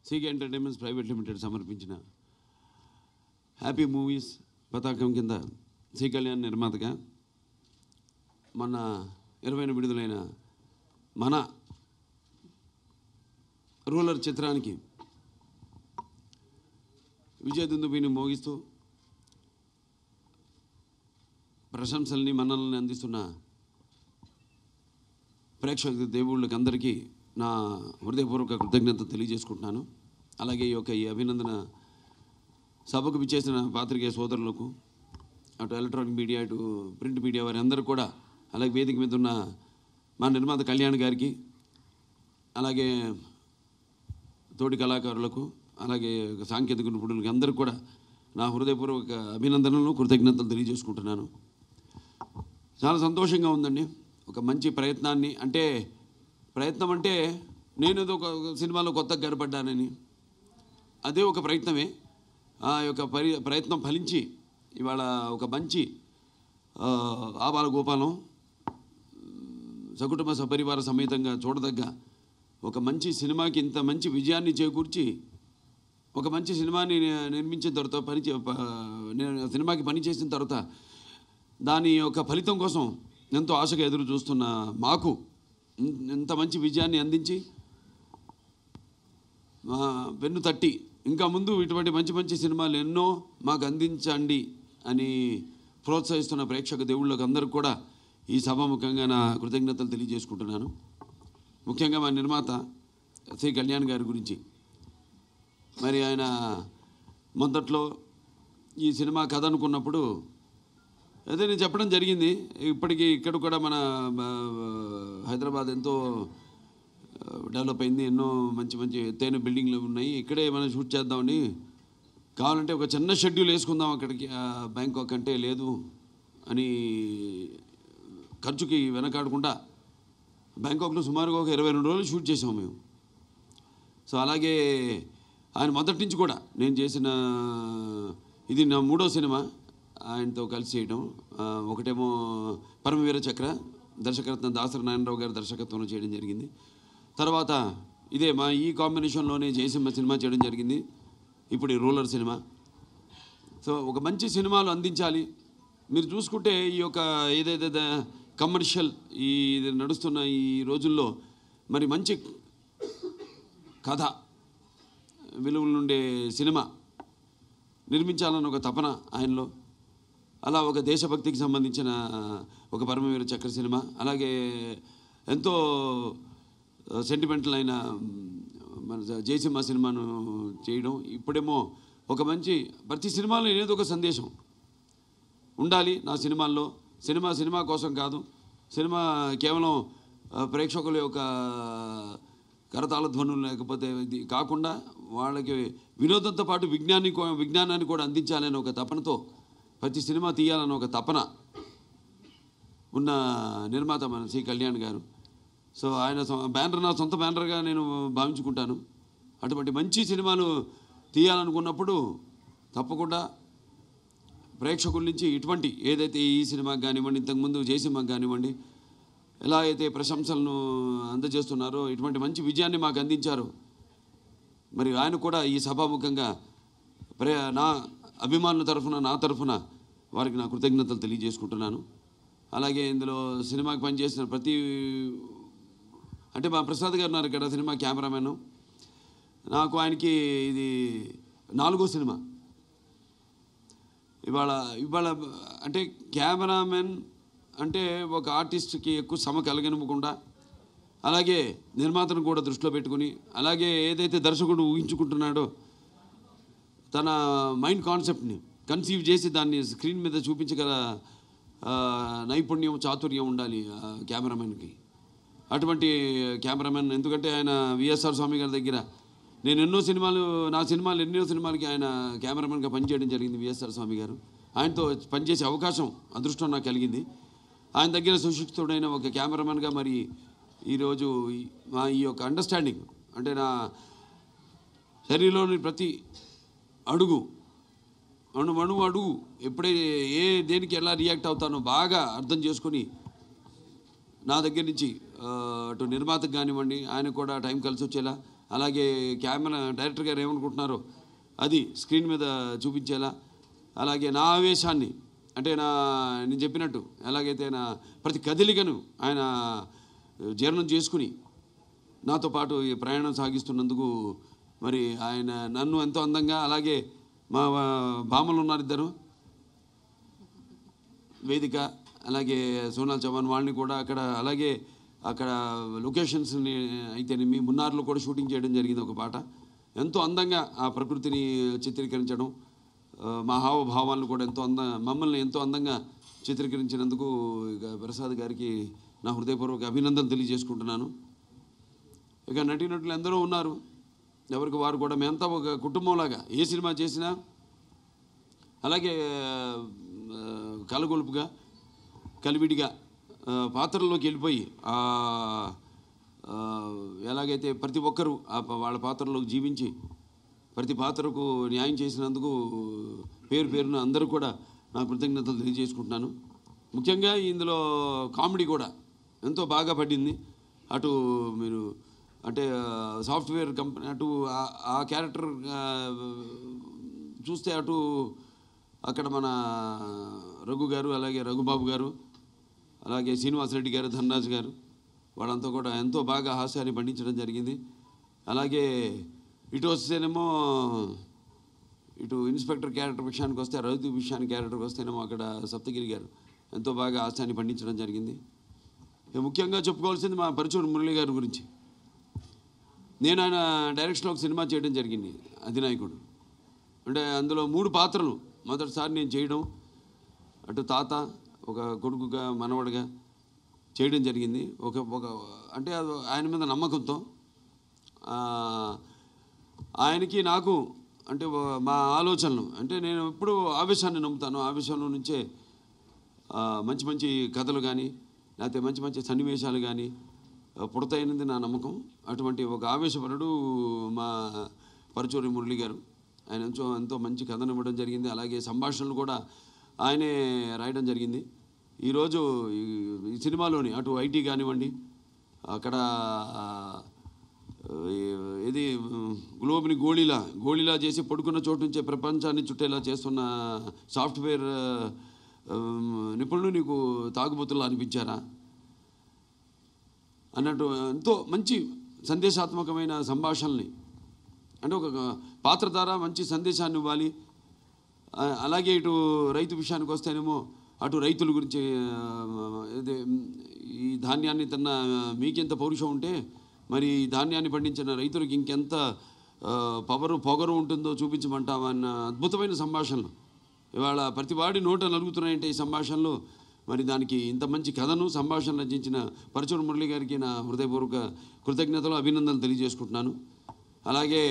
CK entertainments private limited సమర్పించిన happy movies పతాకం కింద శ్రీ కళ్యాణ్ నిర్మాతగా మొన్న ఇరవైన విడుదలైన మన రూలర్ చిత్రానికి విజయదుందుబిని మోగిస్తూ ప్రశంసల్ని మన్నల్ని అందిస్తున్న ప్రేక్షక దేవుళ్ళకి అందరికీ నా హృదయపూర్వక కృతజ్ఞత తెలియజేసుకుంటున్నాను అలాగే ఈ యొక్క ఈ అభినందన సభకు విచ్చేసిన పాత్రికేయ సోదరులకు అటు ఎలక్ట్రానిక్ మీడియా ఇటు ప్రింట్ మీడియా వారి అందరూ కూడా అలాగే వేదిక మీద ఉన్న మా నిర్మాత కళ్యాణ్ గారికి అలాగే తోటి కళాకారులకు అలాగే సాంకేతిక నిపుణులకి అందరికీ కూడా నా హృదయపూర్వక అభినందనలు కృతజ్ఞతలు తెలియజేసుకుంటున్నాను చాలా సంతోషంగా ఉందండి ఒక మంచి ప్రయత్నాన్ని అంటే ప్రయత్నం అంటే నేను ఏదో ఒక ఒక సినిమాలో కొత్తగా గడపడ్డానని అదే ఒక ప్రయత్నమే ఆ యొక్క పరి ప్రయత్నం ఫలించి ఇవాళ ఒక మంచి ఆ, ఆబాల గోపాలం సకుటుంబ సపరివార సమేతంగా చూడదగ్గ ఒక మంచి సినిమాకి ఇంత మంచి విజయాన్ని చేకూర్చి ఒక మంచి సినిమాని ని- నిర్మించిన తర్వాత పని చే- ప- నేను సినిమాకి పని చేసిన తర్వాత దాని యొక్క ఫలితం కోసం ఎంతో ఆశగా ఎదురు చూస్తున్న మాకు ఇన్- ఇంత మంచి విజయాన్ని అందించి మా వెన్ను తట్టి ఇంకా ముందు ఇటువంటి మంచి మంచి సినిమాలు ఎన్నో మాకు అందించండి అని ప్రోత్సహిస్తున్న ప్రేక్షక దేవుళ్ళకు అందరికి కూడా ఈ సభాముఖంగా నా కృతజ్ఞతలు తెలియజేసుకుంటున్నాను ముఖ్యంగా మా నిర్మాత శ్రీ కళ్యాణ్ గారి గురించి మరి ఆయన మొదట్లో ఈ సినిమా కథ అనుకున్నప్పుడు అదే నేను చెప్పడం జరిగింది ఇప్పటికీ ఇక్కడ కూడా మన ఆ, హైదరాబాద్ ఎంతో ఆ, డెవలప్ అయింది ఎన్నో మంచి మంచి ఎత్తైన బిల్డింగ్లు ఉన్నాయి ఇక్కడే మనం షూట్ చేద్దామని కావాలంటే ఒక చిన్న షెడ్యూల్ వేసుకుందాం అక్కడికి ఆ, బ్యాంకాక్ అంటే లేదు అని ఖర్చుకి వెనకాడకుండా బ్యాంకాక్లో సుమారుగా ఒక ఇరవై రెండు రోజులు షూట్ చేసాం మేము సో అలాగే ఆయన మొదటి నుంచి కూడా నేను చేసిన ఇది నా మూడో సినిమా ఆయనతో కలిసి చేయడం ఆ, ఒకటేమో పరమవీర చక్ర దర్శకరత్న దాసరి నారాయణరావు గారి దర్శకత్వంలో చేయడం జరిగింది తర్వాత ఇదే మా ఈ కాంబినేషన్లోనే జయసింహ సినిమా చేయడం జరిగింది ఇప్పుడు ఈ రూలర్ సినిమా సో ఒక మంచి సినిమాలు అందించాలి మీరు చూసుకుంటే ఈ యొక్క ఏదైతే కమర్షియల్ ఈ ఇది నడుస్తున్న ఈ రోజుల్లో మరి మంచి కథ విలువల నుండే సినిమా నిర్మించాలన్న ఒక తపన ఆయనలో అలా ఒక దేశభక్తికి సంబంధించిన ఒక పరమవీర చక్ర సినిమా అలాగే ఎంతో సెంటిమెంటల్ అయిన మన జయసింహ సినిమాను చేయడం ఇప్పుడేమో ఒక మంచి ప్రతి సినిమాలో ఏదో ఒక సందేశం ఉండాలి నా సినిమాల్లో సినిమా సినిమా కోసం కాదు సినిమా కేవలం ఆ, ప్రేక్షకుల యొక్క కరతాళ ధ్వనులు లేకపోతే ఇది కాకుండా వాళ్ళకి వినోదంతో పాటు విజ్ఞాన్ని కూ- విజ్ఞానాన్ని కూడా అందించాలని ఒక తపనతో ప్రతి సినిమా తీయాలని ఒక తపన ఉన్న నిర్మాత మన శ్రీ కళ్యాణ్ గారు సో ఆయన సొ- బ్యానర్ నా సొంత బ్యానర్గా నేను భావించుకుంటాను అటువంటి మంచి సినిమాలు తీయాలనుకున్నప్పుడు తప్పకుండా ప్రేక్షకుల నుంచి ఇటువంటి ఏదైతే ఈ సినిమాకి కానివ్వండి ఇంతకుముందు జయసింహకి కానివ్వండి ఎలా అయితే ప్రశంసలను అందజేస్తున్నారో ఇటువంటి మంచి విజయాన్ని మాకు అందించారు మరి ఆయన కూడా ఈ సభాముఖంగా ప్రే నా అభిమానుల తరఫున నా తరఫున వారికి నా కృతజ్ఞతలు తెలియజేసుకుంటున్నాను అలాగే ఇందులో సినిమాకి పనిచేసిన ప్రతి అంటే మా ప్రసాద్ గారు ఉన్నారు ఇక్కడ సినిమా కెమెరామెన్ నాకు ఆయనకి ఇది నాలుగో సినిమా ఇవాళ ఇవాళ అంటే కెమెరామెన్ అంటే ఒక ఆర్టిస్ట్కి ఎక్కువ శ్రమ కలగనివ్వకుండా అలాగే నిర్మాతను కూడా దృష్టిలో పెట్టుకుని అలాగే ఏదైతే దర్శకుడు ఊహించుకుంటున్నాడో తన మైండ్ కాన్సెప్ట్ని కన్సీవ్ చేసి దాన్ని స్క్రీన్ మీద చూపించగల ఆ, నైపుణ్యం చాతుర్యం ఉండాలి ఆ కెమెరామెన్కి అటువంటి కెమెరామెన్ ఎందుకంటే ఆయన విఎస్ఆర్ స్వామి గారి దగ్గర నేను ఎన్నో సినిమాలు నా సినిమాలు ఎన్నో సినిమాలకి ఆయన కెమెరామెన్గా పనిచేయడం జరిగింది విఎస్ఆర్ స్వామి గారు ఆయనతో పనిచేసే అవకాశం అదృష్టం నాకు కలిగింది ఆయన దగ్గర సుశిక్షితుడైన ఒక కెమెరామెన్గా మరి ఈరోజు ఈ- మా ఈ యొక్క అండర్స్టాండింగ్ అంటే నా శరీరంలోని ప్రతి అడుగు అణు అణువు అడుగు ఎప్పుడే ఏ దేనికి ఎలా రియాక్ట్ అవుతానో బాగా అర్థం చేసుకొని నా దగ్గర నుంచి ఆ, అటు నిర్మాతకు కానివ్వండి ఆయన కూడా టైం కలిసి వచ్చేలా అలాగే కెమెరా డైరెక్టర్ గారు ఏమనుకుంటున్నారో అది స్క్రీన్ మీద చూపించేలా అలాగే నా ఆవేశాన్ని అంటే నా నేను చెప్పినట్టు ఎలాగైతే నా ప్రతి కదలికను ఆయన జీర్ణం చేసుకుని నాతో పాటు ఈ ప్రయాణం సాగిస్తున్నందుకు మరి ఆయన నన్ను ఎంతో అందంగా అలాగే మా బామ్మలు ఉన్నారు ఇద్దరు వేదిక అలాగే సోనాల్ చౌహాన్ వాళ్ళని కూడా అక్కడ అలాగే అక్కడ లొకేషన్స్ని అయితేనేమి మున్నార్లో కూడా షూటింగ్ చేయడం జరిగింది ఒక పాట ఎంతో అందంగా ఆ ప్రకృతిని చిత్రీకరించడం ఆ, మా హావభావాలను కూడా ఎంతో అంద మమ్మల్ని ఎంతో అందంగా చిత్రీకరించినందుకు ఇక ప్రసాద్ గారికి నా హృదయపూర్వక అభినందన తెలియజేసుకుంటున్నాను ఇక నటీనటులు ఎందరో ఉన్నారు ఎవరికి వారు కూడా మేమంతా ఒక కుటుంబంలాగా ఏ సినిమా చేసినా అలాగే ఆ, కలగొలుపుగా కలివిడిగా ఆ, పాత్రల్లోకి వెళ్ళిపోయి ఆ, ఆ, ఎలాగైతే ప్రతి ఒక్కరూ ఆ ప- వాళ్ళ పాత్రలోకి జీవించి ప్రతి పాత్రకు న్యాయం చేసినందుకు పేరు పేరున అందరూ కూడా నా కృతజ్ఞతలు తెలియజేసుకుంటున్నాను ముఖ్యంగా ఇందులో కామెడీ కూడా ఎంతో బాగా పడింది అటు మీరు అంటే సాఫ్ట్వేర్ కంపెనీ అటు ఆ- ఆ క్యారెక్టర్ ఆ, చూస్తే అటు అక్కడ మన రఘు గారు అలాగే రఘుబాబు గారు అలాగే శ్రీనివాసరెడ్డి గారు ధనరాజు గారు వాళ్ళంతా కూడా ఎంతో బాగా హాస్యాన్ని పండించడం జరిగింది అలాగే ఇటు వస్తేనేమో ఇటు ఇన్స్పెక్టర్ క్యారెక్టర్ విషయానికి వస్తే రౌతు విషయానికి క్యారెక్టర్కి వస్తేనేమో అక్కడ సప్తగిరి గారు ఎంతో బాగా హాస్యాన్ని పండించడం జరిగింది ఇక ముఖ్యంగా చెప్పుకోవాల్సింది మా పరిచూరు మురళి గారి గురించి నేను ఆయన డైరెక్షన్లో ఒక సినిమా చేయడం జరిగింది అధినాయకుడు అంటే అందులో మూడు పాత్రలు మొదటిసారి నేను చేయడం అటు తాత ఒక కొడుకుగా మనవడిగా చేయడం జరిగింది ఒక ఒక అంటే అది ఆయన మీద నమ్మకంతో ఆ, ఆయనకి నాకు అంటే ఓ- మా ఆలోచనలు అంటే నేను ఎప్పుడు ఆవేశాన్ని నమ్ముతాను ఆవేశంలో నుంచే ఆ, మంచి మంచి కథలు కానీ లేకపోతే మంచి మంచి సన్నివేశాలు కానీ ఆ, పుడతాయనేది నా నమ్మకం అటువంటి ఒక ఆవేశపరుడు మా పరచూరి మురళి గారు ఆయన ఎంతో ఎంతో మంచి కథను ఇవ్వడం జరిగింది అలాగే సంభాషణలు కూడా ఆయనే రాయడం జరిగింది ఈరోజు ఈ ఈ సినిమాలోని అటు ఐటీ కానివ్వండి అక్కడ ఆ, ఇది గ్లోబ్ని గోళీలా గోళీలా చేసి పడుకున్న చోటు నుంచే ప్రపంచాన్ని చుట్టేలా చేస్తున్న సాఫ్ట్వేర్ ఆ, నిపుణులు నీకు తాగుబోతులు అనిపించారా అన్నట్టు ఎంతో మంచి సందేశాత్మకమైన సంభాషణల్ని అంటే ఒక పాత్ర ద్వారా మంచి సందేశాన్ని ఇవ్వాలి ఆ, అలాగే ఇటు రైతు విషయానికి వస్తేనేమో అటు రైతుల గురించి ఆ, ఇది ఈ ధాన్యాన్ని తిన్న మీకెంత పౌరుషం ఉంటే మరి ఈ ధాన్యాన్ని పండించిన రైతులకు ఇంకెంత ఆ, పవరు పొగరు ఉంటుందో చూపించమంటామన్న అద్భుతమైన సంభాషణలు ఇవాళ ప్రతివాడి నోట నలుగుతున్నాయంటే ఈ సంభాషణలు మరి దానికి ఇంత మంచి కథను సంభాషణ రచించిన పరచూరు మురళి గారికి నా హృదయపూర్వక కృతజ్ఞతలు అభినందనలు తెలియజేసుకుంటున్నాను అలాగే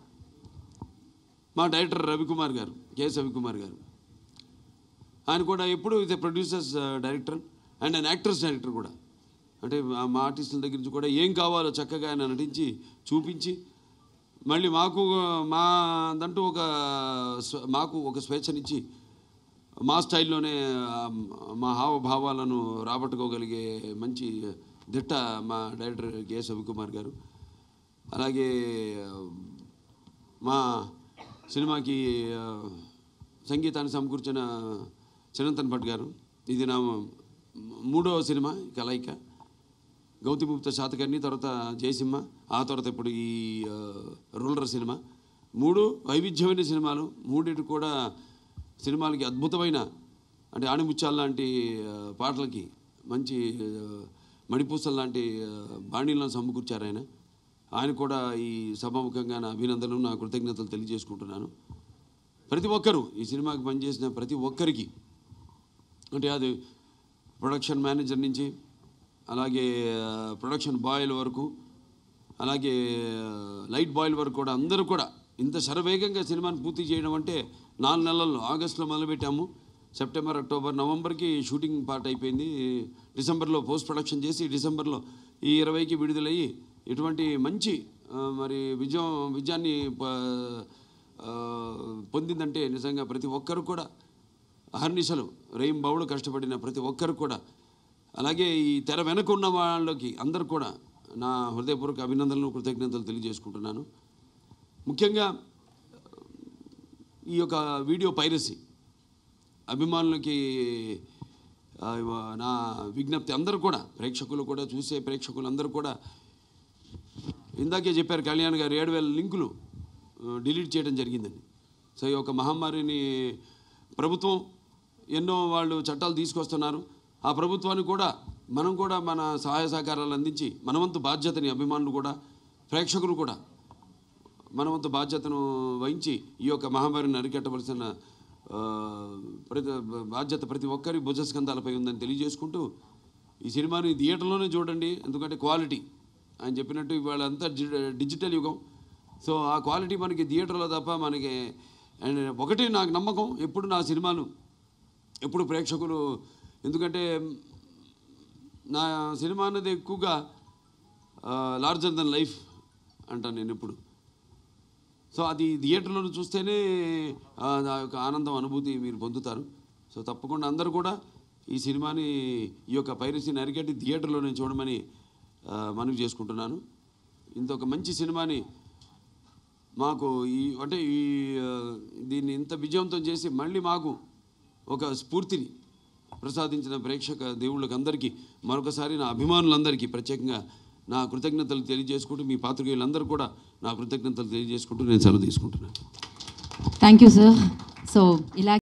మా డైరెక్టర్ రవికుమార్ గారు కెఎస్ రవికుమార్ గారు ఆయన కూడా ఎప్పుడు ఇది ప్రొడ్యూసర్స్ డైరెక్టర్ అండ్ ఆయన యాక్టర్స్ డైరెక్టర్ కూడా అంటే మా- మా ఆర్టిస్టుల దగ్గర నుంచి కూడా ఏం కావాలో చక్కగా ఆయన నటించి చూపించి మళ్ళీ మాకు మా దంటూ ఒక స్వ- మాకు ఒక స్వేచ్ఛనిచ్చి మా స్టైల్లోనే ఆ, మా హావభావాలను రాబట్టుకోగలిగే మంచి దిట్ట మా డైరెక్టర్ కెఎస్ రవికుమార్ గారు అలాగే ఆ, మా సినిమాకి ఆ, సంగీతాన్ని సమకూర్చిన చిరంతన్ భట్ గారు ఇది నా మూడవ సినిమా కలయిక గౌతమిగుప్త శాతకర్ణి తర్వాత జయసింహ ఆ తర్వాత ఇప్పుడు ఈ ఆ, రూలర్ సినిమా మూడు వైవిధ్యమైన సినిమాలు మూడిటి కూడా సినిమాలకి అద్భుతమైన అంటే ఆణిముత్యాల లాంటి ఆ, పాటలకి మంచి ఆ, మణిపూసల లాంటి ఆ, బాణీలను సమకూర్చారు ఆయన ఆయన కూడా ఈ సభాముఖంగా నా అభినందనలు నా కృతజ్ఞతలు తెలియజేసుకుంటున్నాను ప్రతి ఒక్కరూ ఈ సినిమాకి పనిచేసిన ప్రతి ఒక్కరికి అంటే అది ప్రొడక్షన్ మేనేజర్ నుంచి అలాగే ఆ, ప్రొడక్షన్ బాయ్ల వరకు అలాగే ఆ, లైట్ బాయ్ల వరకు కూడా అందరూ కూడా ఇంత శరవేగంగా సినిమాని పూర్తి చేయడం అంటే నాలుగు నెలల్లో ఆగస్టులో మొదలుపెట్టాము సెప్టెంబర్ అక్టోబర్ నవంబర్కి షూటింగ్ పార్ట్ అయిపోయింది డిసెంబర్లో పోస్ట్ ప్రొడక్షన్ చేసి డిసెంబర్లో ఈ ఇరవైకి విడుదలయ్యి ఇటువంటి మంచి ఆ, మరి విజయం విజయాన్ని ప- ఆ, పొందిందంటే నిజంగా ప్రతి ఒక్కరు కూడా అహర్నిశలు రేయింబౌళ్ళు కష్టపడిన ప్రతి ఒక్కరు కూడా అలాగే ఈ తెర వెనక ఉన్న వాళ్ళకి అందరు కూడా నా హృదయపూర్వక అభినందనలు కృతజ్ఞతలు తెలియజేసుకుంటున్నాను ముఖ్యంగా ఈ యొక్క వీడియో పైరసీ అభిమానులకి ఆ, నా విజ్ఞప్తి అందరూ కూడా ప్రేక్షకులు కూడా చూసే ప్రేక్షకులు అందరూ కూడా ఇందాకే చెప్పారు కళ్యాణ్ గారు ఏడు వేల లింకులు ఆ, డిలీట్ చేయడం జరిగిందని సో ఈ యొక్క మహమ్మారిని ప్రభుత్వం ఎన్నో వాళ్ళు చట్టాలు తీసుకొస్తున్నారు ఆ ప్రభుత్వానికి కూడా మనం కూడా మన సహాయ సహకారాలు అందించి మనవంతు బాధ్యతని అభిమానులు కూడా ప్రేక్షకులు కూడా మనవంతు బాధ్యతను వహించి ఈ యొక్క మహమ్మారిని అరికట్టవలసిన ఆ, ప్రతి బాధ్యత ప్రతి ఒక్కరి భుజస్కంధాలపై ఉందని తెలియజేసుకుంటూ ఈ సినిమాని థియేటర్లోనే చూడండి ఎందుకంటే క్వాలిటీ ఆయన చెప్పినట్టు ఇవాళ అంతా జి- డిజిటల్ యుగం సో ఆ క్వాలిటీ మనకి థియేటర్లో తప్ప మనకి అండ్ ఒకటి నాకు నమ్మకం ఎప్పుడు నా సినిమాను ఎప్పుడు ప్రేక్షకులు ఎందుకంటే నా సినిమా అనేది ఎక్కువగా లార్జర్ దెన్ లైఫ్ అంటాను నేను ఎప్పుడు సో అది థియేటర్లో చూస్తేనే ఆ, ఆ యొక్క ఆనందం అనుభూతి మీరు పొందుతారు సో తప్పకుండా అందరూ కూడా ఈ సినిమాని ఈ యొక్క పైరసీని అరికట్టి థియేటర్లోనే చూడమని ఆ, మనవి చేసుకుంటున్నాను ఇంత ఒక మంచి సినిమాని మాకు ఈ అంటే ఈ ఆ, దీన్ని ఇంత విజయవంతం చేసి మళ్ళీ మాకు ఒక స్ఫూర్తిని ప్రసాదించిన ప్రేక్షక దేవుళ్ళకి అందరికీ మరొకసారి నా అభిమానులందరికీ ప్రత్యేకంగా నా కృతజ్ఞతలు తెలియజేసుకుంటూ మీ పాత్రికేయులందరూ కూడా నా కృతజ్ఞతలు తెలియజేసుకుంటూ నేను సెలవు తీసుకుంటున్నాను థ్యాంక్ యూ సార్ సో ఇలా